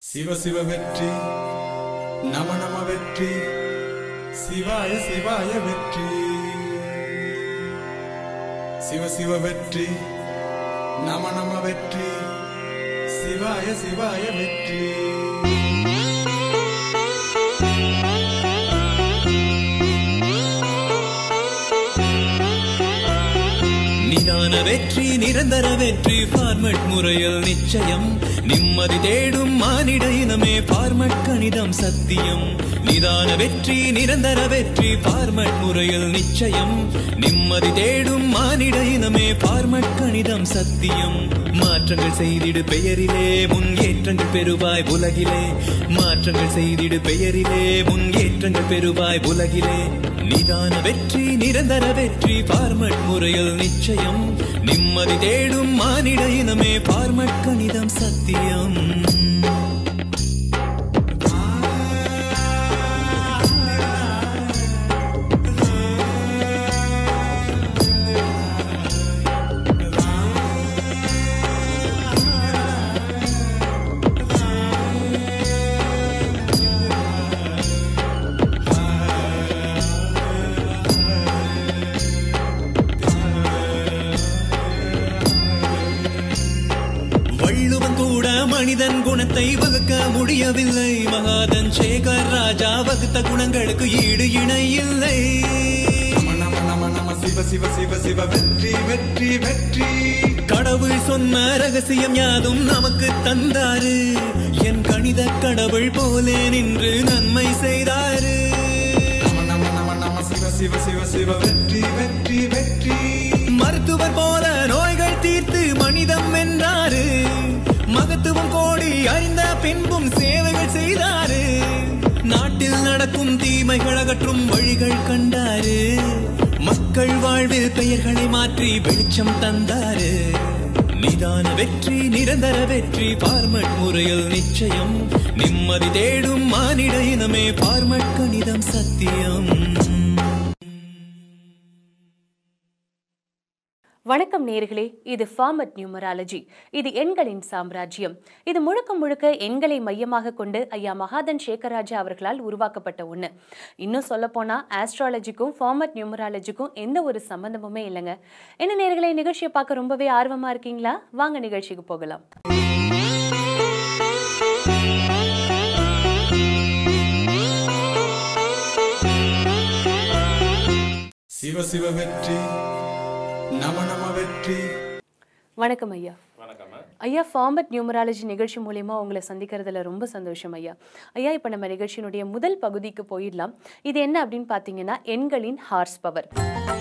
சிவ சிவ வெற்றி நம நம வெற்றி சிவாய சிவாய வெற்றி சிவ சிவ வெற்றி நம நம வெற்றி சிவாய சிவாய வெற்றி நிதான வெற்றி நிரந்தர வெற்றி ஃபார்மட் முறையில் நிச்சயம் நிம்மதி தேடும் மானிட இனமே ஃபார்மட் கணிதம் சத்தியம் நிதான வெற்றி நிரந்தர வெற்றி ஃபார்மட் முறையில் நிச்சயம் நிம்மதி தேடும் மானிட இனமே ஃபார்மட் கணிதம் சத்தியம் மாற்றங்கள் செய்திடு பெயரிலே முன்னேற்றங்கள் பெறுவாய் உலகிலே மாற்றங்கள் செய்திடு பெயரிலே முன்னேற்றங்கள் பெறுவாய் உலகிலே நிதான வெற்றி நிரந்தர வெற்றி பார்மட் முறையில் நிச்சயம் நிம்மதி தேடும் மானிட இனமே பார்மட் கணிதம் சத்தியம் வள்ளுவன் கூட மனிதன் குணத்தை வகுக்க முடியவில்லை மகாதன் சேகர் ராஜா வகுத்த குணங்களுக்கு ஈடு இணை இல்லை நம நம நம நம சிவ சிவ சிவ சிவ வெற்றி வெற்றி வெற்றி கடவுள் சொன்ன ரகசியம் யாதும் நமக்கு தந்தாரு என் கணித கடவுள் போலே நின்று நன்மை செய்தாரு நம நம நம நம சிவ சிவ சிவ சிவ வெற்றி வெற்றி வெற்றி மருத்துவர் போல நோய்கள் தீர்த்து மனிதம் வென்றாரு மகத்துவம் கோடி அறிந்த பின்பும் சேவைகள் செய்தாரு நாட்டில் நடக்கும் தீமைகள் அகற்றும் வழிகள் கண்டாரு மக்கள் வாழ்வில் பெயர்களை மாற்றி வெளிச்சம் தந்தாரு நிதான வெற்றி நிரந்தர வெற்றி பார்மட் முறையில் நிச்சயம் நிம்மதி தேடும் மானிட இனமே பார்மட் கணிதம் சத்தியம் வணக்கம் நேர்களே இது ஃபார்மட் நியூமராலஜி இது எண்களின் சாம்ராஜ்யம் இது முழுக்க முழுக்க எண்களை மையமாக கொண்டு ஐயா மகாதன் சேகராஜா அவர்களால் உருவாக்கப்பட்ட ஒன்று இன்னும் சொல்லப்போனா ஆஸ்ட்ராலஜிக்கும் ஃபார்மட் நியூமராலஜிக்கும் எந்த ஒரு சம்பந்தமுமே இல்லைங்க என்ன நேர்களை நிகழ்ச்சியை பார்க்க ரொம்பவே ஆர்வமா இருக்கீங்களா வாங்க நிகழ்ச்சிக்கு போகலாம் சிவ சிவ வெற்றி நம நம வெற்றி வணக்கம் ஐயா ஐயா ஃபார்மட் நியூமராலஜி நிகழ்ச்சி மூலியமா உங்களை சந்திக்கிறதுல ரொம்ப சந்தோஷம் ஐயா ஐயா இப்போ நம்ம நிகழ்ச்சியினுடைய முதல் பகுதிக்கு போயிடலாம் இது என்ன அப்படின்னு பார்த்தீங்கன்னா எண்களின் horse power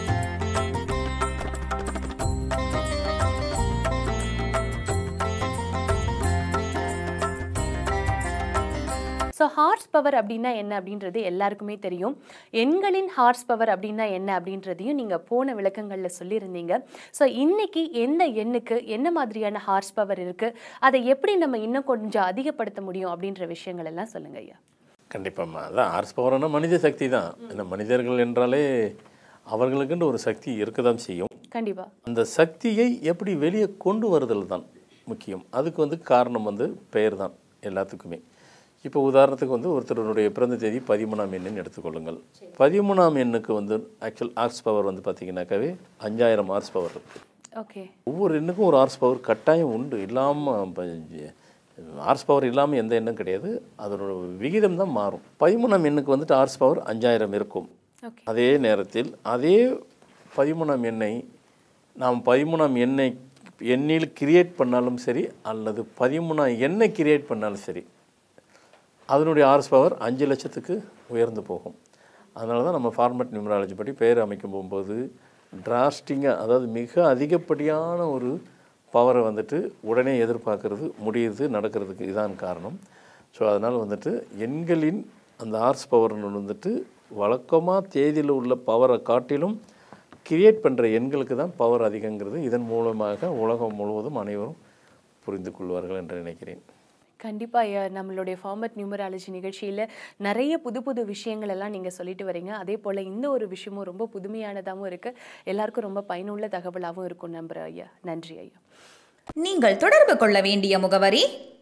so horse power அப்படின்னா என்ன அப்படின்றது எல்லாருக்குமே தெரியும் எண்களின் ஹார்ஸ் பவர் அப்படின்னா என்ன அப்படின்றதையும் நீங்கள் போன விளக்கங்களில் சொல்லியிருந்தீங்க ஸோ இன்னைக்கு எந்த எண்ணுக்கு என்ன மாதிரியான ஹார்ஸ் பவர் இருக்குது அதை எப்படி நம்ம இன்னும் கொஞ்சம் அதிகப்படுத்த முடியும் அப்படின்ற விஷயங்கள் எல்லாம் சொல்லுங்க ஐயா கண்டிப்பாம்மா அதான் ஆர்ஸ் பவர்னா மனித சக்தி தான் இந்த மனிதர்கள் என்றாலே அவர்களுக்குன்னு ஒரு சக்தி இருக்க தான் செய்யும் கண்டிப்பா அந்த சக்தியை எப்படி வெளியே கொண்டு வருதல் தான் முக்கியம் அதுக்கு வந்து காரணம் வந்து பெயர் தான் எல்லாத்துக்குமே இப்போ உதாரணத்துக்கு வந்து ஒருத்தருடைய பிறந்த தேதி பதிமூணாம் எண்ணுன்னு எடுத்துக்கொள்ளுங்கள் பதிமூணாம் எண்ணுக்கு வந்து ஆக்சுவல் ஆர்ஸ் பவர் வந்து பார்த்தீங்கன்னாக்காவே அஞ்சாயிரம் ஆர்ஸ் பவர் இருக்குது ஓகே ஒவ்வொரு எண்ணுக்கும் ஒரு ஹார்ஸ் பவர் கட்டாயம் உண்டு இல்லாமல் ஹார்ஸ் பவர் இல்லாமல் எந்த எண்ணும் கிடையாது அதனோட விகிதம் தான் மாறும் பதிமூணாம் எண்ணுக்கு வந்துட்டு ஹார்ஸ் பவர் அஞ்சாயிரம் இருக்கும் ஓகே அதே நேரத்தில் அதே பதிமூணாம் எண்ணை நாம் பதிமூணாம் எண்ணை எண்ணில் கிரியேட் பண்ணாலும் சரி அல்லது பதிமூணாம் எண்ணை கிரியேட் பண்ணாலும் சரி அதனுடைய ஹார்ஸ் பவர் அஞ்சு லட்சத்துக்கு உயர்ந்து போகும் அதனால தான் நம்ம ஃபார்மட் நியூமராலஜி படி பெயர் அமைக்கும் போகும்போது டிராஸ்டிங்காக அதாவது மிக அதிகப்படியான ஒரு பவரை வந்துட்டு உடனே எதிர்பார்க்கறது முடியுது நடக்கிறதுக்கு இதான் காரணம் ஸோ அதனால் வந்துட்டு எண்களின் அந்த ஹார்ஸ் பவர் வந்துட்டு வழக்கமாக தேதியில் உள்ள பவரை காட்டிலும் கிரியேட் பண்ணுற எண்களுக்கு தான் பவர் அதிகங்கிறது இதன் மூலமாக உலகம் முழுவதும் அனைவரும் புரிந்து கொள்வார்கள் என்று நினைக்கிறேன் கண்டிப்பா ஐயா நம்மளுடைய ஃபார்மட் நியூமராலஜி நிகழ்ச்சியில நிறைய புது புது விஷயங்கள் எல்லாம் நீங்க சொல்லிட்டு வரீங்க அதே போல இந்த ஒரு விஷயமும் ரொம்ப புதுமையானதாகவும் இருக்கு எல்லாருக்கும் ரொம்ப பயனுள்ள தகவலாகவும் இருக்கும் நம்புறேன் ஐயா நன்றி ஐயா நீங்கள் தொடர்பு கொள்ள வேண்டிய முகவரி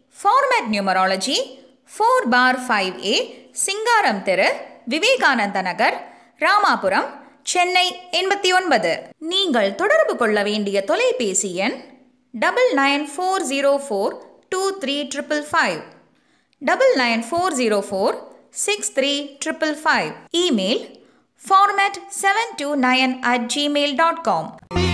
format numerology four bar five A Singaram தெரு விவேகானந்த நகர் ராமாபுரம் சென்னை எண்பத்தி ஒன்பது நீங்கள் தொடர்பு கொள்ள வேண்டிய தொலைபேசி எண் double nine four zero four two three triple five double nine four zero four six three triple five email format seven two nine at Gmail dot com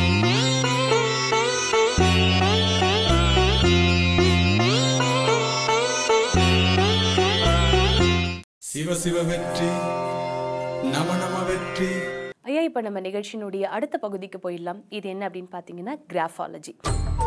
சிவ சிவ வெற்றி நம நம வெற்றி ஐயா இப்போ நம்ம நிகழ்ச்சியினுடைய அடுத்த பகுதிக்கு போயிடலாம் இது என்ன அப்படின்னு பார்த்தீங்கன்னா கிராஃபாலஜி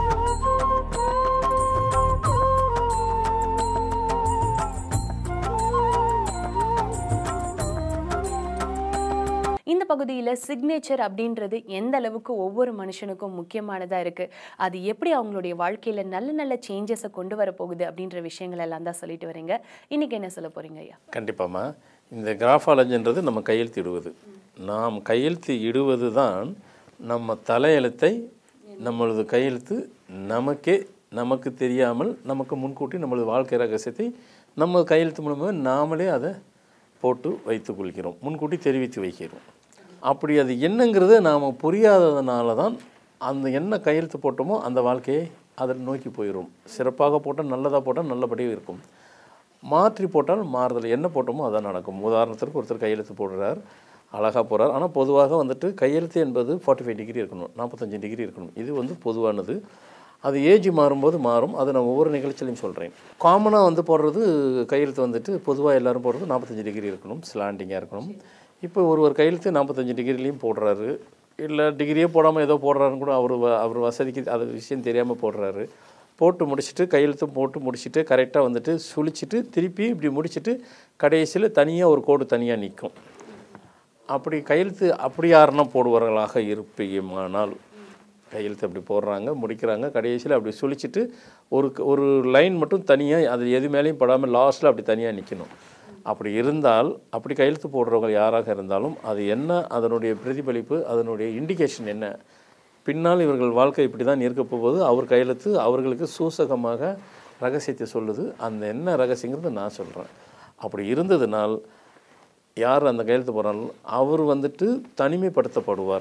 இந்த பகுதியில் சிக்னேச்சர் அப்படின்றது எந்த அளவுக்கு ஒவ்வொரு மனுஷனுக்கும் முக்கியமானதாக இருக்குது அது எப்படி அவங்களுடைய வாழ்க்கையில் நல்ல நல்ல சேஞ்சஸை கொண்டு வர போகுது அப்படின்ற விஷயங்கள் எல்லாம் தான் சொல்லிட்டு வரீங்க இன்னைக்கு என்ன சொல்ல போறீங்க ஐயா கண்டிப்பாம்மா இந்த கிராஃபாலஜின்றது நம்ம கையெழுத்து இடுவது நாம் கையெழுத்து இடுவது தான் நம்ம தலையெழுத்தை நம்மளது கையெழுத்து நமக்கே நமக்கு தெரியாமல் நமக்கு முன்கூட்டி நம்மளது வாழ்க்கை ரகசியத்தை நம்ம கையெழுத்து மூலமாக நாமளே அதை போட்டு வைத்துக் கொள்கிறோம் முன்கூட்டி தெரிவித்து வைக்கிறோம் அப்படி அது என்னங்கிறது நாம் புரியாததுனால தான் அந்த என்ன கையெழுத்து போட்டோமோ அந்த வாழ்க்கையை அதை நோக்கி போயிடும் சிறப்பாக போட்டால் நல்லதாக போட்டால் நல்லபடியாக இருக்கும் மாற்றி போட்டால் மாறுதல் என்ன போட்டோமோ அதான் நடக்கும் உதாரணத்திற்கு ஒருத்தர் கையெழுத்து போடுறார் அழகாக போகிறார் ஆனால் பொதுவாக வந்துட்டு கையெழுத்து என்பது ஃபார்ட்டி ஃபைவ் டிகிரி இருக்கணும் நாற்பத்தஞ்சு டிகிரி இருக்கணும் இது வந்து பொதுவானது அது ஏஜ் மாறும்போது மாறும் அது நான் ஒவ்வொரு நிகழ்ச்சியிலையும் சொல்கிறேன் காமனாக வந்து போடுறது கையெழுத்து வந்துட்டு பொதுவாக எல்லாரும் போடுறது நாற்பத்தஞ்சு டிகிரி இருக்கணும் ஸ்லாண்டிங்காக இருக்கணும் இப்போ ஒரு ஒரு கையெழுத்து நாற்பத்தஞ்சு டிகிரிலையும் போடுறாரு இல்லை டிகிரியே போடாமல் ஏதோ போடுறாருன்னு கூட அவர் வ- அவர் வசதிக்கு அது விஷயம் தெரியாமல் போடுறாரு போட்டு முடிச்சுட்டு கையெழுத்து போட்டு முடிச்சுட்டு கரெக்டாக வந்துட்டு சுழிச்சிட்டு திருப்பி இப்படி முடிச்சுட்டு கடைசியில் தனியாக ஒரு கோடு தனியாக நிற்கும் அப்படி கையெழுத்து அப்படி யாருன்னா போடுவார்களாக இருப்பீமானால் கையெழுத்து அப்படி போடுறாங்க முடிக்கிறாங்க கடைசியில் அப்படி சுழிச்சிட்டு ஒரு ஒரு லைன் மட்டும் தனியாக அது எது மேலேயும் படாமல் லாஸ்ட்டில் அப்படி தனியாக நிற்கணும் அப்படி இருந்தால் அப்படி கையெழுத்து போடுறவங்க யாராக இருந்தாலும் அது என்ன அதனுடைய பிரதிபலிப்பு அதனுடைய இண்டிகேஷன் என்ன பின்னால் இவர்கள் வாழ்க்கை இப்படி தான் இருக்க போகுது அவர் கையெழுத்து அவர்களுக்கு சூசகமாக ரகசியத்தை சொல்லுது அந்த என்ன ரகசியங்கிறது நான் சொல்கிறேன் அப்படி இருந்ததுனால் யார் அந்த கையெழுத்து போகிறாலும் அவர் வந்துட்டு தனிமைப்படுத்தப்படுவார்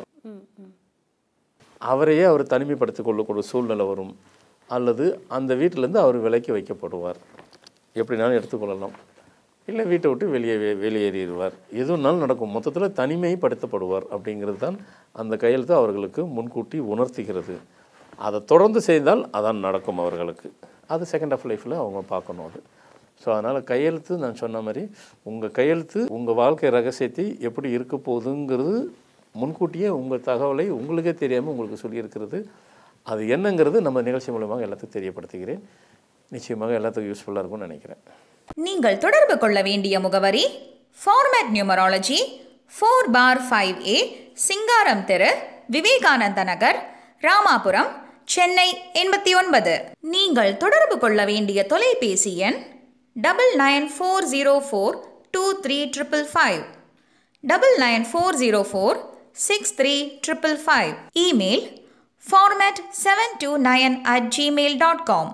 அவரையே அவர் தனிமைப்படுத்திக் கொள்ளக்கூடிய சூழ்நிலை வரும் அல்லது அந்த வீட்டிலேருந்து அவர் விலக்கி வைக்கப்படுவார் எப்படினாலும் எடுத்துக்கொள்ளலாம் இல்லை வீட்டை விட்டு வெளியே வெ- வெளியேறிடுவார் எதுனாலும் நடக்கும் மொத்தத்தில் தனிமைப்படுத்தப்படுவார் அப்படிங்கிறது தான் அந்த கையெழுத்து அவர்களுக்கு முன்கூட்டி உணர்த்துகிறது அதை தொடர்ந்து செய்தால் அதான் நடக்கும் அவர்களுக்கு அது செகண்ட் ஆஃப் லைஃப்பில் அவங்க பார்க்கணும் அது ஸோ அதனால் கையெழுத்து நான் சொன்ன மாதிரி உங்கள் கையெழுத்து உங்கள் வாழ்க்கை ரகசியத்தை எப்படி இருக்க போகுதுங்கிறது முன்கூட்டியே உங்கள் தகவலை உங்களுக்கே தெரியாமல் உங்களுக்கு சொல்லியிருக்கிறது அது என்னங்கிறது நம்ம நிகழ்ச்சி மூலமாக எல்லாத்துக்கும் தெரியப்படுத்துகிறேன் நிச்சயமாக எல்லாத்துக்கும் யூஸ்ஃபுல்லாக இருக்கும்னு நினைக்கிறேன் நீங்கள் தொடர்பு கொள்ள வேண்டிய முகவரி format numerology four bar five A Singaram தெரு விவேகானந்த நகர் ராமாபுரம் சென்னை எண்பத்தி ஒன்பது நீங்கள் தொடர்பு கொள்ள வேண்டிய தொலைபேசி எண் double nine four zero four two three triple five double nine four zero four six three triple five email format seven two nine at Gmail dot com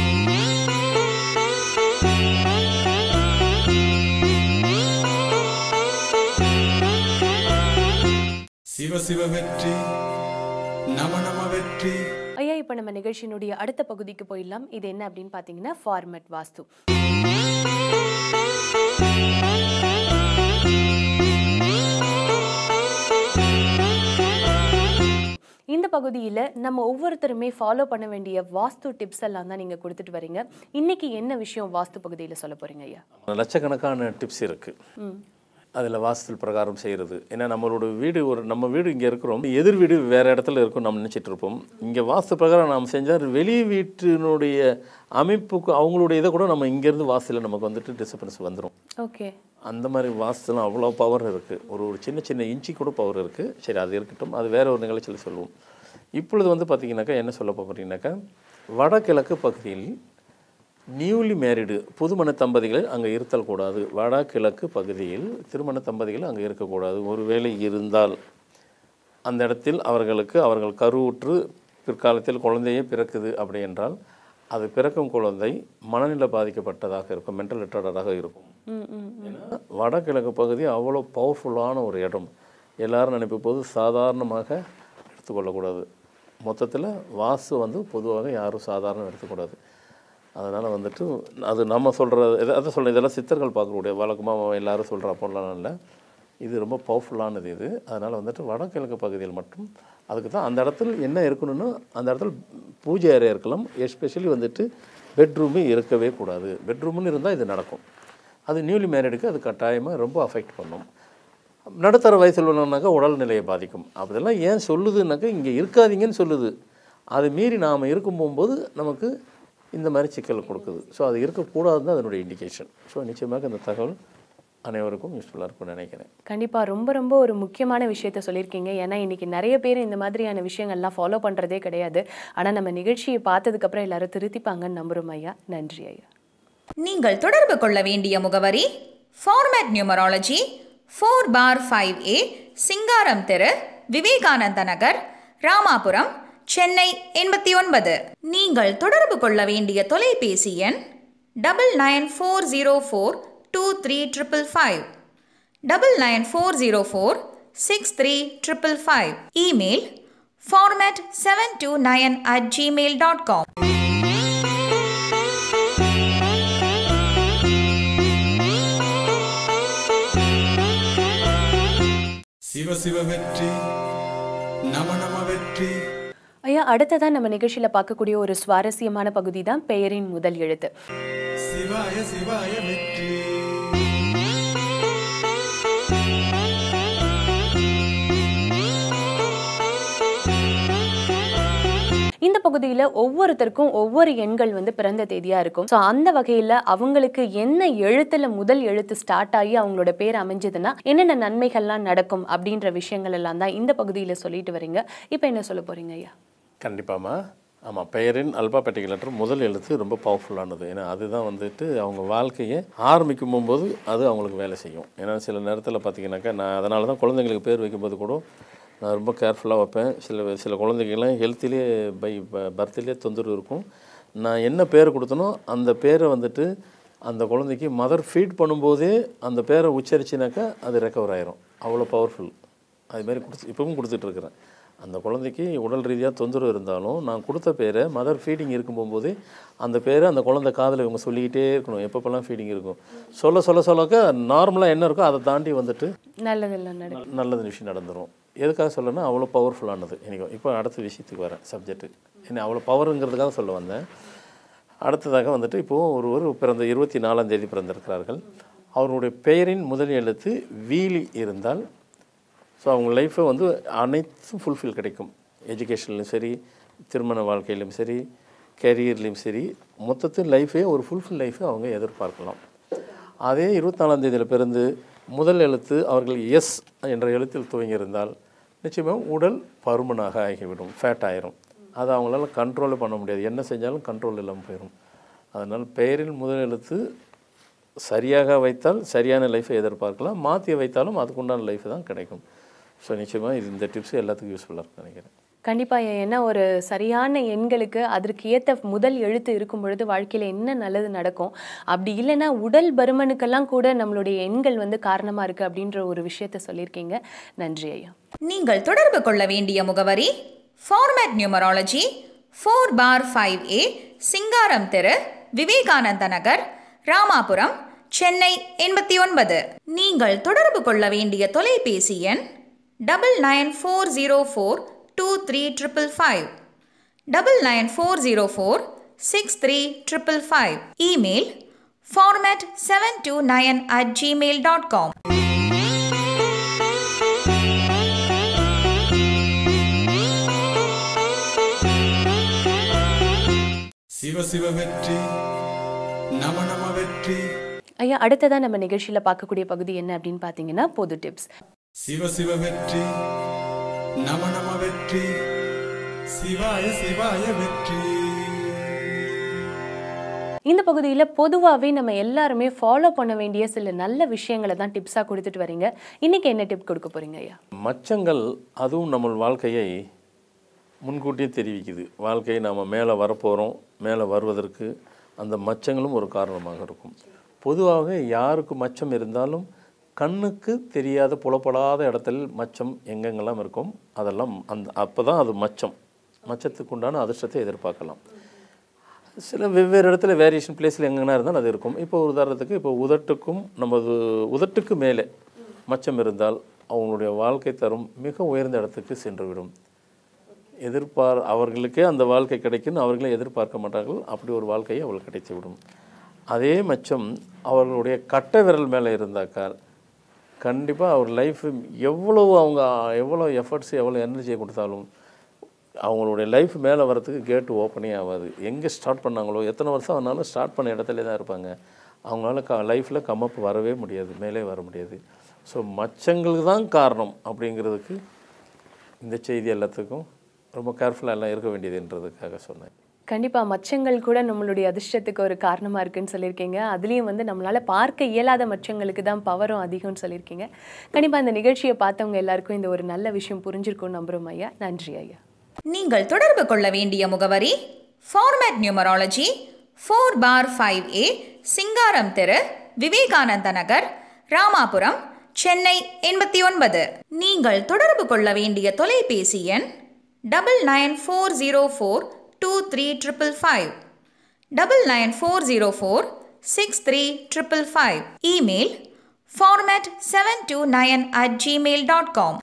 சிவ சிவ வெற்றி நம நம வெற்றி ஐயா இப்போ நம்ம நிகழ்ச்சியினுடைய அடுத்த பகுதிக்கு போயிடலாம் இது என்ன அப்படின்னு பார்த்தீங்கன்னா ஃபார்மட் வாஸ்து இந்த பகுதியில் நம்ம ஒவ்வொருத்தருமே ஃபாலோ பண்ண வேண்டிய வாஸ்து டிப்ஸ் எல்லாம் தான் நீங்கள் கொடுத்துட்டு வரீங்க இன்னைக்கு என்ன விஷயம் வாஸ்து பகுதியில் சொல்ல போறீங்க ஐயா லட்சக்கணக்கான டிப்ஸ் இருக்குது அதில் வாஸ்து பிரகாரம் செய்கிறது ஏன்னா நம்மளோட வீடு ஒரு நம்ம வீடு இங்கே இருக்கிறோம் எதிர் வீடு வேறு இடத்துல இருக்கும் நம்ம நினச்சிட்டு இருப்போம் இங்கே வாஸ்து பிரகாரம் நாம் செஞ்சால் வெளி வீட்டினுடைய அமைப்புக்கு அவங்களுடைய இதை கூட நம்ம இங்கேருந்து வாஸ்துல நமக்கு வந்துட்டு டிஸ்டர்பன்ஸ் வந்துடும் ஓகே அந்த மாதிரி வாஸ்துலாம் அவ்வளோ பவர் இருக்குது ஒரு ஒரு சின்ன சின்ன இன்ச்சி கூட பவர் இருக்குது சரி அது இருக்கட்டும் அது வேற ஒரு நிகழ்ச்சியில் சொல்லுவோம் இப்பொழுது வந்து பார்த்தீங்கன்னாக்கா என்ன சொல்ல போகிறீங்கன்னாக்கா வடகிழக்கு பகுதியில் நியூலி மேரிடு புதுமண தம்பதிகள் அங்கே இருத்தல் கூடாது வடகிழக்கு பகுதியில் திருமண தம்பதிகள் அங்கே இருக்கக்கூடாது ஒருவேளை இருந்தால் அந்த இடத்தில் அவர்களுக்கு அவர்கள் கருவுற்று பிற்காலத்தில் குழந்தையே பிறக்குது அப்படி என்றால் அது பிறக்கும் குழந்தை மனநிலை பாதிக்கப்பட்டதாக இருக்கும் மென்டல் ரிட்டார்டராக இருக்கும் ஏன்னா வடகிழக்கு பகுதி அவ்வளோ பவர்ஃபுல்லான ஒரு இடம் எல்லாரும் நினைக்கும் போது சாதாரணமாக எடுத்துக்கொள்ளக்கூடாது மொத்தத்தில் வாஸ்து வந்து பொதுவாக யாரும் சாதாரணம் எடுத்துக்கூடாது அதனால் வந்துட்டு அது நம்ம சொல்கிற அதை சொல்ல இதெல்லாம் சித்தர்கள் பார்க்கக்கூடிய வழக்கமாக எல்லாரும் சொல்கிற அப்போலாம் இல்லை இது ரொம்ப பவர்ஃபுல்லானது இது அதனால் வந்துட்டு வடகிழக்கு பகுதியில் மட்டும் அதுக்கு தான் அந்த இடத்துல என்ன இருக்கணும்னா அந்த இடத்துல பூஜை அறை இருக்கலாம் எஸ்பெஷலி வந்துட்டு பெட்ரூமே இருக்கவே கூடாது பெட்ரூம்னு இருந்தால் இது நடக்கும் அது நியூலி மேரிடுக்கு அது கட்டாயமாக ரொம்ப அஃபெக்ட் பண்ணும் நடுத்தர வயசில் உள்ளவனாக்கா உடல்நிலையை பாதிக்கும் அதெல்லாம் ஏன் சொல்லுதுன்னாக்கா இங்கே இருக்காதீங்கன்னு சொல்லுது அது மீறி நாம் இருக்கும் போகும்போது நமக்கு இந்த மாதிரி சிக்கல் கொடுக்குது ஸோ அது இருக்கக்கூடாதுன்னு தான் அதனுடைய இண்டிகேஷன் ஸோ நிச்சயமாக இந்த தகவல் அனைவருக்கும் யூஸ்ஃபுல்லாக இருக்கும்னு நினைக்கிறேன் கண்டிப்பா ரொம்ப ரொம்ப ஒரு முக்கியமான விஷயத்த சொல்லியிருக்கீங்க ஏன்னா இன்னைக்கு நிறைய பேர் இந்த மாதிரியான விஷயங்கள்லாம் ஃபாலோ பண்றதே கிடையாது ஆனா நம்ம நிகழ்ச்சியை பார்த்ததுக்கு அப்புறம் எல்லாரும் திருத்திப்பாங்கன்னு நம்புறோம் ஐயா நன்றி ஐயா நீங்கள் தொடர்பு கொள்ள வேண்டிய முகவரி format numerology four bar five A Singaram தெரு விவேகானந்த நகர் ராமாபுரம் சென்னை எண்பத்தி ஒன்பது நீங்கள் தொடர்பு கொள்ள வேண்டிய தொலைபேசி எண் double nine four zero four two three triple five double nine four zero four six three triple five email format seven two nine at Gmail dot com சிவ சிவ வெற்றி நம நம வெற்றி ஐயா அடுத்ததா நம்ம நிகழ்ச்சியில பார்க்கக்கூடிய ஒரு சுவாரஸ்யமான பகுதி தான் பெயரின் முதல் எழுத்து சிவாய சிவாய வெற்றி இந்த பகுதியில ஒவ்வொருத்தருக்கும் ஒவ்வொரு எண்கள் வந்து பிறந்த தேதியா இருக்கும் ஸோ அந்த வகையில அவங்களுக்கு என்ன எழுத்துல முதல் எழுத்து ஸ்டார்ட் ஆகி அவங்களோட பேர் அமைஞ்சதுன்னா என்னென்ன நன்மைகள்லாம் நடக்கும் அப்படின்ற விஷயங்கள் எல்லாம் தான் இந்த பகுதியில சொல்லிட்டு வரீங்க இப்போ என்ன சொல்ல போறீங்க ஐயா கண்டிப்பாம்மா ஆமாம் பெயரின் அல்பாபெட்டிக் லெட்டர் முதல் எழுத்து ரொம்ப பவர்ஃபுல்லானது ஏன்னா அதுதான் வந்துட்டு அவங்க வாழ்க்கையை ஆரம்பிக்கும் போகும்போது அது அவங்களுக்கு வேலை செய்யும் ஏன்னா சில நேரத்தில் பார்த்தீங்கன்னாக்கா நான் அதனால தான் குழந்தைங்களுக்கு பேர் வைக்கும்போது கூட நான் ரொம்ப கேர்ஃபுல்லாக வைப்பேன் சில சில குழந்தைங்கலாம் ஹெல்த்திலே பை பர்த்லேயே தொந்தரவு இருக்கும் நான் என்ன பேர் கொடுத்தனோ அந்த பேரை வந்துட்டு அந்த குழந்தைக்கு மதர் ஃபீட் பண்ணும்போதே அந்த பேரை உச்சரிச்சினாக்கா அது ரெக்கவர் ஆயிரும் அவ்வளோ பவர்ஃபுல் அதுமாரி கொடுத்து இப்பவும் கொடுத்துட்ருக்குறேன் அந்த குழந்தைக்கு உடல் ரீதியாக தொந்தரவு இருந்தாலும் நான் கொடுத்த பேரை மதர் ஃபீடிங் இருக்கும் போகும்போதே அந்த பேரை அந்த குழந்தை காதில் இவங்க சொல்லிக்கிட்டே இருக்கணும் எப்பப்பெல்லாம் ஃபீடிங் இருக்கும் சொல்ல சொல்ல சொல்லக்க நார்மலாக என்ன இருக்கோ அதை தாண்டி வந்துட்டு நல்லதெல்லாம் நடக்கும் நல்லது விஷயம் நடந்துரும் எதுக்காக சொல்லனா அவ்வளோ பவர்ஃபுல்லானது எனக்கு இப்போ அடுத்த விஷயத்துக்கு வரேன் சப்ஜெக்ட்டு என்ன அவ்வளோ பவருங்கிறதுக்காக சொல்ல வந்தேன் அடுத்ததாக வந்துட்டு இப்போது ஒருவர் பிறந்த இருபத்தி நாலாம் தேதி பிறந்திருக்கிறார்கள் அவருடைய பெயரின் முதல் எழுத்து வீலி இருந்தால் ஸோ அவங்க லைஃப்பை வந்து அனைத்தும் ஃபுல்ஃபில் கிடைக்கும் எஜுகேஷன்லையும் சரி திருமண வாழ்க்கையிலும் சரி கெரியர்லேயும் சரி மொத்தத்தில் லைஃபே ஒரு ஃபுல்ஃபில் லைஃபை அவங்க எதிர்பார்க்கலாம் அதே இருபத்தாலாம் தேதியில் பிறந்து முதல் எழுத்து அவர்கள் எஸ் என்ற எழுத்தில் துவங்கியிருந்தால் நிச்சயமாக உடல் பருமனாக ஆகிவிடும் ஃபேட் ஆயிரும் அதை அவங்களால கண்ட்ரோலே பண்ண முடியாது என்ன செஞ்சாலும் கண்ட்ரோல் இல்லாமல் போயிடும் அதனால் பெயரில் முதல் எழுத்து சரியாக வைத்தால் சரியான லைஃப்பை எதிர்பார்க்கலாம் மாற்றி வைத்தாலும் அதுக்குண்டான லைஃப் தான் கிடைக்கும் ஸோ நிச்சயமாக இது இந்த டிப்ஸ் எல்லாத்துக்கும் யூஸ்ஃபுல்லாக இருக்கும்னு நினைக்கிறேன் கண்டிப்பா ஐயா. ஏன்னா ஒரு சரியான எண்களுக்கு அதற்கு ஏத்த முதல் எழுத்து இருக்கும் பொழுது வாழ்க்கையில என்ன நல்லது நடக்கும் அப்படி இல்லைன்னா உடல் பருமனுக்கெல்லாம் கூட நம்மளுடைய எண்கள் வந்து காரணமா இருக்கு அப்படின்ற ஒரு விஷயத்த சொல்லியிருக்கீங்க நன்றி ஐயா நீங்கள் தொடர்பு கொள்ள வேண்டிய முகவரி format numerology four bar five A Singaram தெரு விவேகானந்த நகர் ராமாபுரம் சென்னை எண்பத்தி ஒன்பது நீங்கள் தொடர்பு கொள்ள வேண்டிய தொலைபேசி எண் double nine four zero four two three triple five double nine four zero four six three triple five email format seven two nine at Gmail dot com சிவ சிவ வெற்றி நம நம வெற்றி ஐயா அடுத்ததா நம்ம நிகழ்ச்சியில பார்க்கக்கூடிய பகுதி என்ன அப்படின்னு பார்த்தீங்கன்னா பொது டிப்ஸ் சிவ சிவ வெற்றி நம நம வெற்றி சிவாய சிவாய வெற்றி இந்த பகுதியில் பொதுவாகவே நம்ம எல்லாருமே ஃபாலோ பண்ண வேண்டிய சில நல்ல விஷயங்களை தான் டிப்ஸாக கொடுத்துட்டு வரீங்க இன்னைக்கு என்ன டிப் கொடுக்க போறீங்க ஐயா மச்சங்கள் அதுவும் நம்ம வாழ்க்கையை முன்கூட்டியே தெரிவிக்குது வாழ்க்கையை நாம் மேலே வரப்போகிறோம் மேலே வருவதற்கு அந்த மச்சங்களும் ஒரு காரணமாக இருக்கும் பொதுவாக யாருக்கு மச்சம் இருந்தாலும் கண்ணுக்கு தெரியாத புலப்படாத இடத்தில் மச்சம் எங்கெங்கெல்லாம் இருக்கும் அதெல்லாம் அந்த அப்போ தான் அது மச்சம் மச்சத்துக்கு உண்டான அதிர்ஷ்டத்தை எதிர்பார்க்கலாம் சில வெவ்வேறு இடத்துல வேரியேஷன் பிளேஸில் எங்கன்னா இருந்தாலும் அது இருக்கும் இப்போ ஒரு உதாரணத்துக்கு இப்போ உதட்டுக்கும் நமது உதட்டுக்கு மேலே மச்சம் இருந்தால் அவங்களுடைய வாழ்க்கை தரம் மிக உயர்ந்த இடத்துக்கு சென்றுவிடும் எதிர்பார் அவர்களுக்கே அந்த வாழ்க்கை கிடைக்குன்னு அவர்களே எதிர்பார்க்க மாட்டார்கள் அப்படி ஒரு வாழ்க்கையை அவர்கள் கிடைத்துவிடும் அதே மச்சம் அவர்களுடைய கட்டை விரல் மேலே இருந்தாக்கா கண்டிப்பாக அவர் லைஃப் எவ்வளோ அவங்க எவ்வளோ எஃபர்ட்ஸ் எவ்வளோ எனர்ஜியை கொடுத்தாலும் அவங்களுடைய லைஃப் மேலே வரத்துக்கு கேட்டு ஓப்பனே ஆகாது எங்கே ஸ்டார்ட் பண்ணாங்களோ எத்தனை வருஷம் ஆனாலும் ஸ்டார்ட் பண்ண இடத்துல தான் இருப்பாங்க அவங்களால க லைஃப்பில் கம்மப் வரவே முடியாது மேலே வர முடியாது ஸோ மச்சங்களுக்கு தான் காரணம் அப்படிங்கிறதுக்கு இந்த செய்தி எல்லாத்துக்கும் ரொம்ப கேர்ஃபுல்லாக எல்லாம் இருக்க வேண்டியதுன்றதுக்காக சொன்னேன் கண்டிப்பா மச்சங்கள் கூட நம்மளுடைய அதிர்ஷ்டத்துக்கு ஒரு காரணமா இருக்குன்னு சொல்லியிருக்கீங்க அதுலயும் வந்து நம்மளால பார்க்க இயலாத மச்சங்களுக்கு தான் பவரும் அதிகம்னு சொல்லியிருக்கீங்க கண்டிப்பா இந்த நிகழ்ச்சியை பார்த்தவங்க எல்லாருக்கும் இந்த ஒரு நல்ல விஷயம் புரிஞ்சிருக்கும்னு நம்புறோம் ஐயா நன்றி ஐயா நீங்கள் தொடர்பு கொள்ள வேண்டிய முகவரி format numerology four bar five A Singaram தெரு விவேகானந்த நகர் ராமாபுரம் சென்னை எண்பத்தி ஒன்பது நீங்கள் தொடர்பு கொள்ள வேண்டிய தொலைபேசி எண் double nine four zero four two three triple five double nine four zero four six three triple five email format seven two nine at Gmail dot com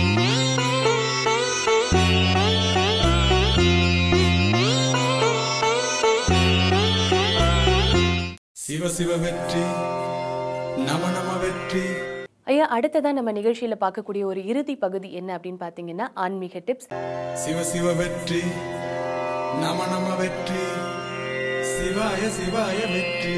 சிவ சிவ வெற்றி நம நம வெற்றி ஐயா அடுத்ததான் நம்ம நிகழ்ச்சியில பார்க்கக்கூடிய ஒரு இறுதி பகுதி என்ன அப்படின்னு பார்த்தீங்கன்னா ஆன்மீக டிப்ஸ் சிவ சிவ வெற்றி நம நம வெற்றி சிவாய சிவாய வெற்றி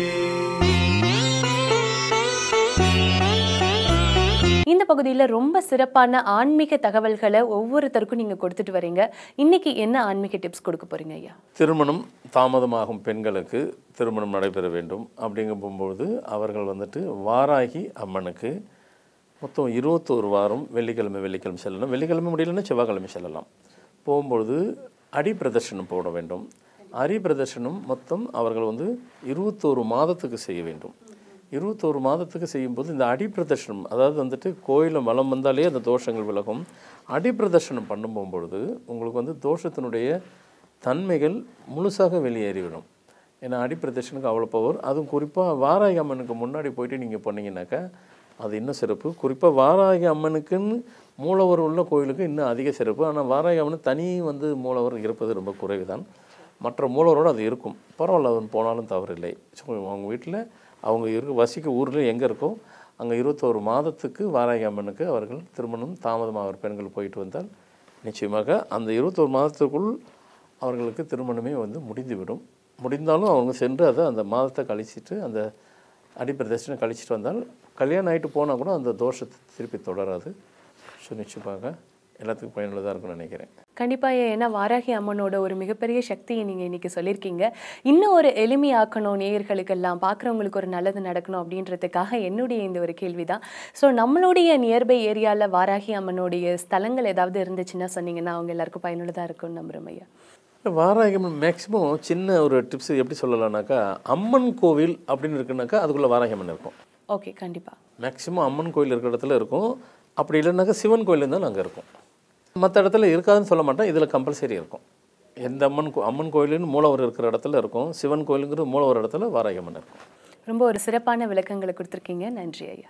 இந்த பகுதியில் ரொம்ப சிறப்பான ஆன்மீக தகவல்களை ஒவ்வொருத்தருக்கும் நீங்க கொடுத்துட்டு வரீங்க இன்னைக்கு என்ன ஆன்மீக டிப்ஸ் கொடுக்க போறீங்க ஐயா திருமணம் தாமதமாகும் பெண்களுக்கு திருமணம் நடைபெற வேண்டும் அப்படிங்க போகும்போது அவர்கள் வந்துட்டு வாராகி அம்மனுக்கு மொத்தம் இருபத்தோரு வாரம் வெள்ளிக்கிழமை வெள்ளிக்கிழமை செல்லணும் வெள்ளிக்கிழமை முடியலன்னா செவ்வாய்க்கிழமை செல்லலாம் போகும்பொழுது அடி பிரதர்ஷனம் போட வேண்டும் அரி பிரதர்ஷனம் மொத்தம் அவர்கள் வந்து இருபத்தோரு மாதத்துக்கு செய்ய வேண்டும் இருபத்தோரு மாதத்துக்கு செய்யும்போது இந்த அடி பிரதர்ஷனம் அதாவது வந்துட்டு கோயிலில் வலம் வந்தாலே அந்த தோஷங்கள் விலகும் அடி பிரதர்ஷனம் பண்ணும் போகும்பொழுது உங்களுக்கு வந்து தோஷத்தினுடைய தன்மைகள் முழுசாக வெளியேறிவிடும் ஏன்னா அடி பிரதர்ஷனுக்கு அவ்வளோ பவர் அதுவும் குறிப்பாக வாராகி அம்மனுக்கு முன்னாடி போயிட்டு நீங்கள் பண்ணீங்கன்னாக்கா அது இன்னும் சிறப்பு குறிப்பாக வாராகி அம்மனுக்குன்னு மூலவர் உள்ள கோயிலுக்கு இன்னும் அதிக சிறப்பு ஆனால் வாராகி அம்மனுக்கு தனி வந்து மூலவர் இருப்பது ரொம்ப குறைவு தான் மற்ற மூலவரோடு அது இருக்கும் பரவாயில்ல அது போனாலும் தவறில்லை ஸோ அவங்க வீட்டில் அவங்க இருக்க வசிக்க ஊரில் எங்கே இருக்கோ அங்கே இருபத்தோரு மாதத்துக்கு வாராகி அம்மனுக்கு அவர்கள் திருமணம் தாமதமாக பெண்கள் போயிட்டு வந்தால் நிச்சயமாக அந்த இருபத்தோரு மாதத்துக்குள் அவர்களுக்கு திருமணமே வந்து முடிந்துவிடும் முடிந்தாலும் அவங்க சென்று அதை அந்த மாதத்தை கழிச்சிட்டு அந்த அடிப்பிரதர்ஷனம் கழிச்சிட்டு வந்தால் கல்யாணம் ஆகிட்டு போனால் கூட அந்த தோஷத்தை திருப்பி தொடராது ஸோ நிச்சயமாக எல்லாத்துக்கும் பயனுள்ளதாக இருக்கும்னு நினைக்கிறேன் கண்டிப்பா ஐயா, ஏன்னா வாராகி அம்மனோட ஒரு மிகப்பெரிய சக்தியை நீங்க இன்னைக்கு சொல்லியிருக்கீங்க இன்னும் ஒரு எளிமையாக்கணும் நேயர்களுக்கெல்லாம் பார்க்குறவங்களுக்கு ஒரு நல்லது நடக்கணும் அப்படின்றதுக்காக என்னுடைய இந்த ஒரு கேள்விதான் ஸோ நம்மளுடைய நியர்பை ஏரியாவில் வாராகி அம்மனுடைய ஸ்தலங்கள் ஏதாவது இருந்துச்சுன்னா சொன்னீங்கன்னா அவங்க எல்லாருக்கும் பயனுள்ளதாக இருக்கும்னு நம்புறோம் ஐயா வாராகி அம்மன் மேக்ஸிமம் சின்ன ஒரு டிப்ஸ் எப்படி சொல்லலாம்னாக்கா அம்மன் கோவில் அப்படின்னு இருக்குனாக்கா அதுக்குள்ளே வாராகி அம்மன் இருக்கும் ஓகே கண்டிப்பா மேக்ஸிமம் அம்மன் கோயில் இருக்கிற இடத்துல இருக்கும் அப்படி இல்லைனாக்கா சிவன் கோயில் இருந்தாலும் அங்கே இருக்கும் மற்ற இடத்துல இருக்காதுன்னு சொல்ல மாட்டேன் இதில் கம்பல்சரி இருக்கும் எந்த அம்மன் கோ அம்மன் கோயிலுன்னு மூலவர் இருக்கிற இடத்துல இருக்கும் சிவன் கோயிலுங்கிற மூலவர் இடத்துல வாராகி அம்மன் இருக்கும் ரொம்ப ஒரு சிறப்பான விளக்கங்களை கொடுத்துருக்கீங்க நன்றி ஐயா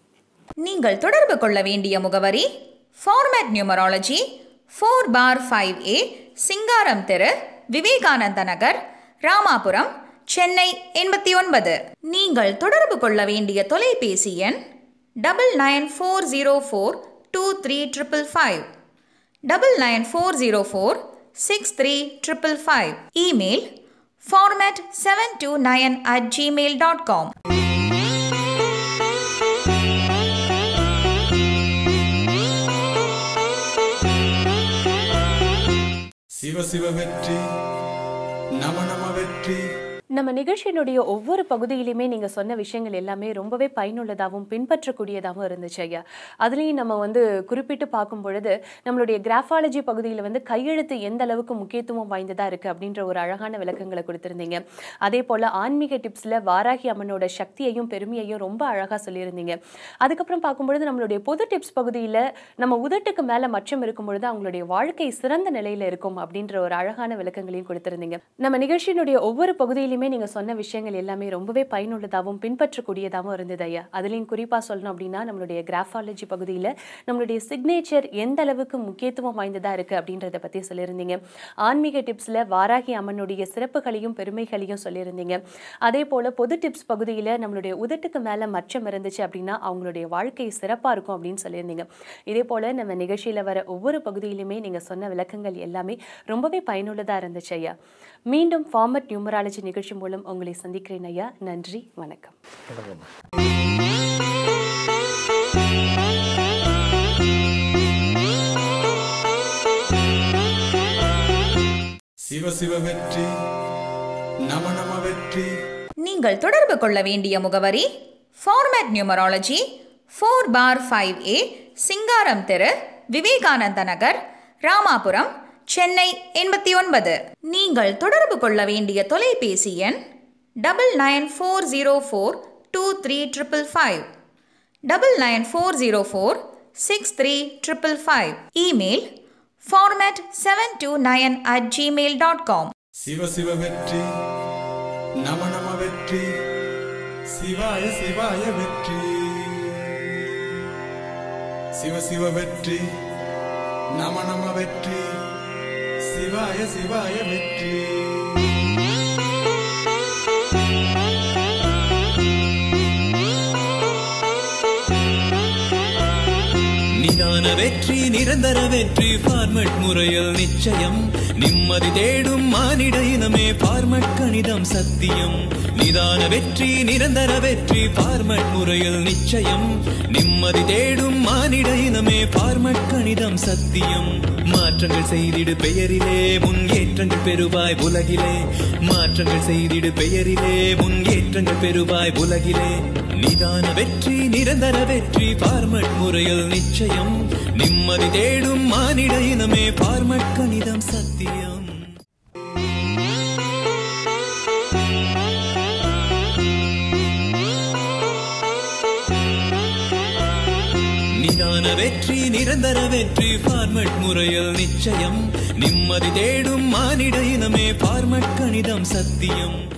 நீங்கள் தொடர்பு கொள்ள வேண்டிய முகவரி format numerology four bar five A Singaram தெரு விவேகானந்த நகர் ராமாபுரம் சென்னை எண்பத்தி ஒன்பது நீங்கள் தொடர்பு கொள்ள வேண்டிய தொலைபேசி எண் double nine four zero four two three triple five double nine four zero four six three triple five email format seven two nine at Gmail dot com சிவ சிவ வெற்றி நம நம வெற்றி நம்ம நிகழ்ச்சியினுடைய ஒவ்வொரு பகுதியிலுமே நீங்க சொன்ன விஷயங்கள் எல்லாமே ரொம்பவே பயனுள்ளதாகவும் பின்பற்றக்கூடியதாகவும் இருந்துச்சு ஐயா அதுலேயும் நம்ம வந்து குறிப்பிட்டு பார்க்கும் பொழுது நம்மளுடைய கிராஃபாலஜி பகுதியில் வந்து கையெழுத்து எந்த அளவுக்கு முக்கியத்துவம் வாய்ந்ததா இருக்கு அப்படின்ற ஒரு அழகான விளக்கங்களை கொடுத்திருந்தீங்க அதே போல ஆன்மீக டிப்ஸ்ல வாராகி அம்மனோட சக்தியையும் பெருமையையும் ரொம்ப அழகா சொல்லியிருந்தீங்க அதுக்கப்புறம் பார்க்கும்பொழுது நம்மளுடைய பொது டிப்ஸ் பகுதியில் நம்ம உதட்டுக்கு மேல மச்சம் இருக்கும் பொழுது அவங்களுடைய வாழ்க்கை சிறந்த நிலையில இருக்கும் அப்படின்ற ஒரு அழகான விளக்கங்களையும் கொடுத்திருந்தீங்க நம்ம நிகழ்ச்சியினுடைய ஒவ்வொரு பகுதியிலுமே நீங்க சொன்ன விஷயங்கள் எல்லாமே ரொம்பவே பயனுள்ளதாகவும் பின்பற்றக்கூடியதாகவும் இருந்தது ஐயா அதுலேயும் குறிப்பா சொல்லணும் அப்படின்னா நம்மளுடைய கிராஃபாலஜி பகுதியில் நம்மளுடைய சிக்னேச்சர் எந்த அளவுக்கு முக்கியத்துவம் வாய்ந்ததா இருக்கு அப்படின்றத பத்தி சொல்லியிருந்தீங்க ஆன்மீக டிப்ஸ்ல வாராகி அம்மனுடைய சிறப்புகளையும் பெருமைகளையும் சொல்லியிருந்தீங்க அதே போல பொது டிப்ஸ் பகுதியில் நம்மளுடைய உதட்டுக்கு மேல மச்சம் இருந்துச்சு அப்படின்னா அவங்களுடைய வாழ்க்கை சிறப்பா இருக்கும் அப்படின்னு சொல்லியிருந்தீங்க இதே போல நம்ம நிகழ்ச்சியில வர ஒவ்வொரு பகுதியிலுமே நீங்க சொன்ன விளக்கங்கள் எல்லாமே ரொம்பவே பயனுள்ளதா இருந்துச்சு ஐயா மீண்டும் ஃபார்மட் நியூமராலஜி நிகழ்ச்சி மூலம் உங்களை சந்திக்கிறேன் ஐயா நன்றி வணக்கம் சிவ சிவ வெற்றி நம நம வெற்றி நீங்கள் தொடர்பு கொள்ள வேண்டிய முகவரி format numerology four bar five A Singaram தெரு விவேகானந்த நகர் ராமாபுரம் சென்னை எண்பத்தி ஒன்பது நீங்கள் தொடர்பு கொள்ள வேண்டிய தொலைபேசி எண் double nine four zero four two three triple five double nine four zero four six three triple five email format seven two nine at Gmail dot com சிவ சிவ வெற்றி நம நம வெற்றி சிவாய சிவாய வெற்றி சிவ சிவ வெற்றி நம நம வெற்றி சிவாய சிவாய வெற்றி நிதான வெற்றி நிரந்தர வெற்றி ஃபார்மட் முறையில் நிச்சயம் நிம்மதி தேடும் மானிட இனமே ஃபார்மட் கணிதம் சத்தியம் நிதான வெற்றி நிரந்தர வெற்றி ஃபார்மட் முறையில் நிச்சயம் நிம்மதி தேடும் மானிட இனமே ஃபார்மட் கணிதம் சத்தியம் மாற்றங்கள் செய்திடு பெயரிலே முன்னேற்றங்கள் பெறுவாய் உலகிலே மாற்றங்கள் செய்திடு பெயரிலே முன்னேற்றங்கள் பெறுவாய் உலகிலே நிதான வெற்றி நிரந்தர வெற்றி பார்மட் முறையில் நிச்சயம் நிம்மதி தேடும் மானிட இனமே பார்மட் கணிதம் சத்தியம் நிதான வெற்றி நிரந்தர வெற்றி பார்மட் முறையில் நிச்சயம் நிம்மதி தேடும் மானிட இனமே பார்மட் கணிதம் சத்தியம்